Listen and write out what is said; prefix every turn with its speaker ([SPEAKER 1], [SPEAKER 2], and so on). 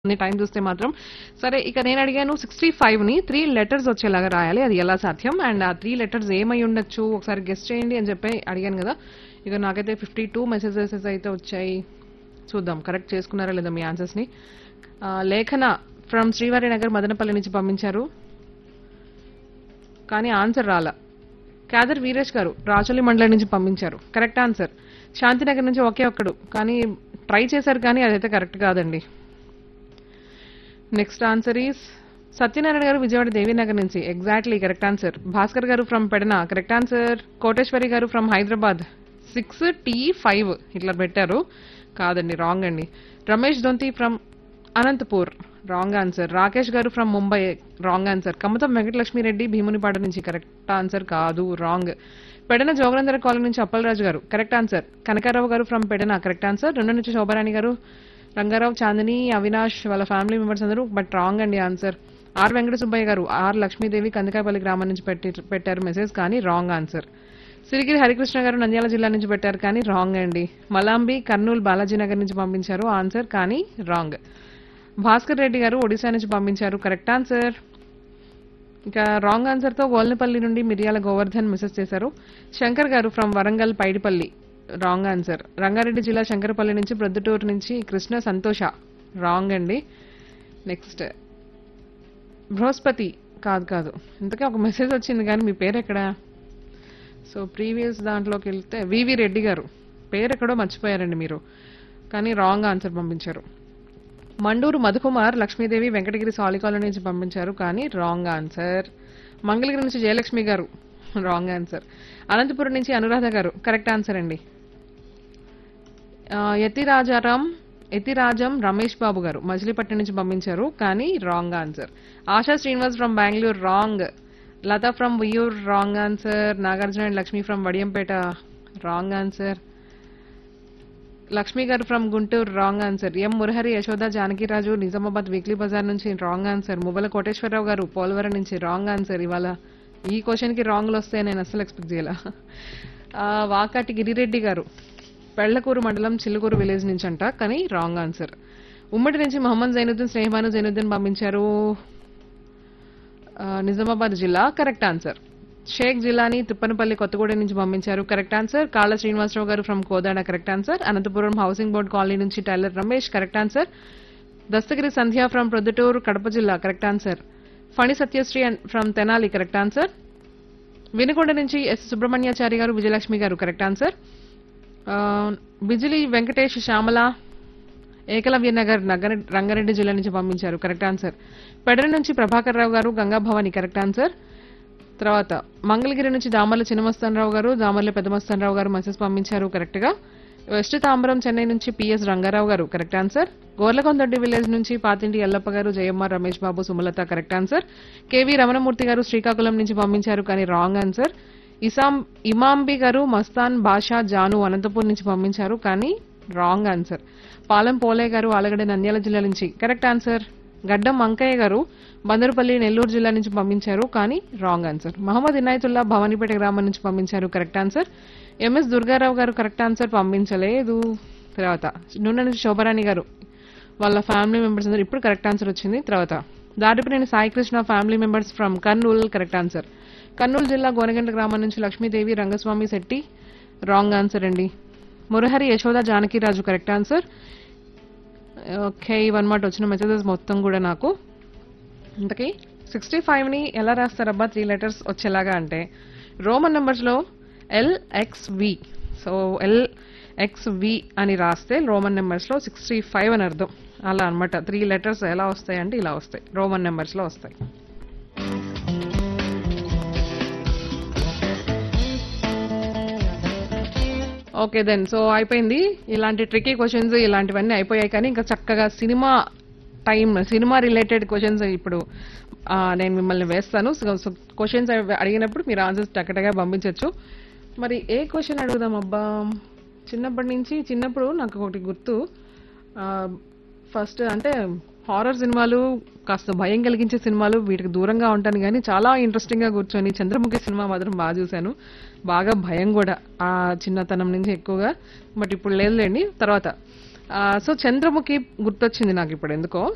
[SPEAKER 1] ఉంది టైం చూస్తే మాత్రం సరే ఇక నేను అడిగాను సిక్స్టీ ఫైవ్ ని త్రీ లెటర్స్ వచ్చేలాగా రాయాలి అది ఎలా సాధ్యం అండ్ ఆ త్రీ లెటర్స్ ఏమై ఉండొచ్చు ఒకసారి గెస్ట్ చేయండి అని చెప్పి అడిగాను కదా ఇక నాకైతే ఫిఫ్టీ టూ మెసేజెస్ అయితే వచ్చాయి చూద్దాం కరెక్ట్ చేసుకున్నారా లేదా మీ ఆన్సర్స్ ని ఆ, లేఖన ఫ్రమ్ శ్రీవారి నగర్ మదనపల్లి నుంచి పంపించారు కానీ ఆన్సర్ రాలా కాదర్ వీరేష్ గారు రాచోలి మండలం నుంచి పంపించారు కరెక్ట్ ఆన్సర్ శాంతినగర్ నుంచి ఒకే ఒక్కడు కానీ ట్రై చేశారు కానీ అదైతే కరెక్ట్ కాదండి నెక్స్ట్ ఆన్సర్ ఈస్ సత్యనారాయణ గారు విజయవాడ దేవీనగర్ నుంచి exactly correct answer Bhaskar garu from Pedana correct answer Koteswari garu from Hyderabad sixty five ఇట్లా పెట్టారు కాదండి రాంగ్ అండి Ramesh Donthi from Anantapur wrong answer Rakesh garu from Mumbai wrong answer Kamatham Venkatalakshmireddy Bheemunipata నుంచి కరెక్ట్ ఆన్సర్ కాదు రాంగ్ పెడన జోగనందర కాలనీ నుంచి అప్పలరాజు గారు కరెక్ట్ ఆన్సర్ కనకారావు గారు ఫ్రమ్ పెడన కరెక్ట్ ఆన్సర్ రెండు నుంచి శోభరాణి గారు రంగారావు చాందిని అవినాష్ వాళ్ళ ఫ్యామిలీ మెంబర్స్ అందరూ బట్ రాంగ్ అండి answer R Venkata Subbaiah garu R Lakshmidevi కందికాపల్లి గ్రామం నుంచి పెట్టి పెట్టారు మెసేజ్ కానీ రాంగ్ ఆన్సర్ సిరిగిరి హరికృష్ణ గారు నంద్యాల జిల్లా నుంచి పెట్టారు కానీ రాంగ్ అండి మలాంబి కర్నూలు బాలాజీ నగర్ నుంచి పంపించారు ఆన్సర్ కానీ రాంగ్ భాస్కర్ రెడ్డి గారు ఒడిశా నుంచి పంపించారు కరెక్ట్ ఆన్సర్ ఇక రాంగ్ ఆన్సర్ తో గోల్నపల్లి నుండి మిరియాల గోవర్ధన్ మెసేజ్ చేశారు Shankar garu from Warangal Paidipalli wrong answer Rangareddy జిల్లా శంకరపల్లి నుంచి ప్రొద్దుటూరు నుంచి కృష్ణ సంతోష రాంగ్ అండి నెక్స్ట్ బృహస్పతి కాదు కాదు ఇంతకే ఒక మెసేజ్ వచ్చింది కానీ మీ పేరు ఎక్కడ సో ప్రీవియస్ దాంట్లోకి వెళ్తే వివి రెడ్డి గారు పేరు ఎక్కడో మర్చిపోయారండి మీరు కానీ రాంగ్ ఆన్సర్ పంపించారు మండూరు మధుకుమార్ లక్ష్మీదేవి వెంకటగిరి సాలికాల నుంచి పంపించారు కానీ రాంగ్ ఆన్సర్ మంగళగిరి నుంచి జయలక్ష్మి గారు రాంగ్ ఆన్సర్ అనంతపురం నుంచి అనురాధ గారు కరెక్ట్ ఆన్సర్ అండి ఆ, యతిరాజారాం యతిరాజం రమేష్ బాబు గారు మజిలీపట్నం నుంచి పంపించారు కానీ wrong answer Asha Srinivas from Bengaluru wrong Latha from Vuyyuru wrong answer Nagarjuna and Lakshmi from Vadiyampeta wrong answer Lakshmi garu from Guntur wrong answer M Murahari Yashoda Janakiraju Nizamabad weekly bazaar నుంచి రాంగ్ ఆన్సర్ ముబల కోటేశ్వరరావు గారు పోలవరం నుంచి రాంగ్ ఆన్సర్ ఇవాళ ఈ క్వశ్చన్ కి రాంగ్లు వస్తాయి నేను అసలు ఎక్స్పెక్ట్ చేయాల వాకాటి గిరిరెడ్డి గారు పెళ్లకూరు మండలం చిల్లుకూరు విలేజ్ నుంచి అంట కానీ రాంగ్ ఆన్సర్ ఉమ్మడి నుంచి మహమ్మద్ జైనుద్దీన్ స్నేహమాను జైనుద్దీన్ పంపించారు ఆ, నిజామాబాద్ జిల్లా కరెక్ట్ ఆన్సర్ షేక్ జిల్లాని తిప్పనపల్లి కొత్తగూడెం నుంచి పంపించారు correct answer Kalla Srinivasarao garu from Kodad correct answer Anantapuram housing board colony నుంచి tailor Ramesh correct answer Dastagiri Sandhya from Proddatur Kadapa జిల్లా correct answer Phani Satyasri from Tenali correct answer Vinukonda నుంచి ఎస్ సుబ్రహ్మణ్యాచారి గారు విజయలక్ష్మి గారు కరెక్ట్ ఆన్సర్ ఆ, బిజిలి వెంకటేష్ శ్యామల ఏకలవ్య నగర్ నగర రంగారెడ్డి జిల్లా నుంచి పంపించారు కరెక్ట్ ఆన్సర్ పెడర నుంచి ప్రభాకర్ రావు గారు గంగా భవాని కరెక్ట్ ఆన్సర్ తర్వాత మంగళగిరి నుంచి దామర్ల చిన్నమస్తానరావు గారు దామర్ల పెద్దమస్తానరావు గారు మెసేజ్ పంపించారు కరెక్ట్ గా వెస్ట్ తాంబరం చెన్నై నుంచి పిఎస్ రంగారావు గారు కరెక్ట్ ఆన్సర్ గోర్లకొందొడ్డి విలేజ్ నుంచి Pathinti Yellappa garu Jayamma Ramesh Babu Sumalatha correct answer K V Ramanamurthy garu Srikakulam నుంచి పంపించారు కానీ రాంగ్ ఆన్సర్ ఇసాం ఇమాంబి గారు మస్తాన్ బాషా జాను అనంతపూర్ నుంచి పంపించారు కానీ రాంగ్ ఆన్సర్ పాలెం పోలే గారు ఆలగడ్డ నంద్యాల జిల్లా నుంచి కరెక్ట్ ఆన్సర్ గడ్డం అంకయ్య గారు బందరుపల్లి నెల్లూరు జిల్లా నుంచి పంపించారు కానీ రాంగ్ ఆన్సర్ మహమ్మద్ ఇనాయతుల్లా భవానీపేట గ్రామం నుంచి పంపించారు కరెక్ట్ ఆన్సర్ ఎంఎస్ దుర్గారావు గారు కరెక్ట్ ఆన్సర్ పంపించలేదు తర్వాత నూనె నుంచి శోభరాణి గారు వాళ్ళ ఫ్యామిలీ మెంబర్స్ అందరూ ఇప్పుడు కరెక్ట్ ఆన్సర్ వచ్చింది తర్వాత Dadipineni Saikrishna family members from Kurnool correct answer Kurnool జిల్లా గోనగంట గ్రామం నుంచి లక్ష్మీదేవి రంగస్వామి శెట్టి రాంగ్ ఆన్సర్ అండి Murahari Yashoda Janakiraju correct answer okay ఇవన్నమాట వచ్చిన మెసేజెస్ మొత్తం కూడా నాకు ఇంతకీ సిక్స్టీ ఫైవ్ని ఎలా రాస్తారబ్బా త్రీ లెటర్స్ వచ్చేలాగా అంటే రోమన్ నెంబర్స్లో ఎల్ఎక్స్వి సో ఎల్ఎక్స్వి అని రాస్తే రోమన్ నెంబర్స్లో సిక్స్టీ ఫైవ్ అని అర్థం అలా అన్నమాట త్రీ లెటర్స్ ఎలా వస్తాయి అంటే ఇలా వస్తాయి రోమన్ నెంబర్స్లో వస్తాయి ఓకే దెన్ సో అయిపోయింది ఇలాంటి ట్రికీ క్వశ్చన్స్ ఇలాంటివన్నీ అయిపోయాయి కానీ ఇంకా చక్కగా cinema time cinema related questions ఇప్పుడు ఆ, నేను మిమ్మల్ని వేస్తాను సో క్వశ్చన్స్ అడిగినప్పుడు మీరు ఆన్సర్స్ టక్కటగా పంపించవచ్చు మరి ఏ క్వశ్చన్ అడుగుదాం అబ్బా చిన్నప్పటి నుంచి చిన్నప్పుడు నాకు ఒకటి గుర్తు ఫస్ట్ అంటే హారర్ సినిమాలు కాస్త భయం కలిగించే సినిమాలు వీటికి దూరంగా ఉంటాను కానీ చాలా ఇంట్రెస్టింగ్ గా కూర్చొని చంద్రముఖి సినిమా మాత్రం బాగా చూశాను బాగా భయం కూడా ఆ చిన్నతనం నుంచి ఎక్కువగా బట్ ఇప్పుడు లేదులేండి తర్వాత సో చంద్రముఖి గుర్తొచ్చింది నాకు ఇప్పుడు ఎందుకో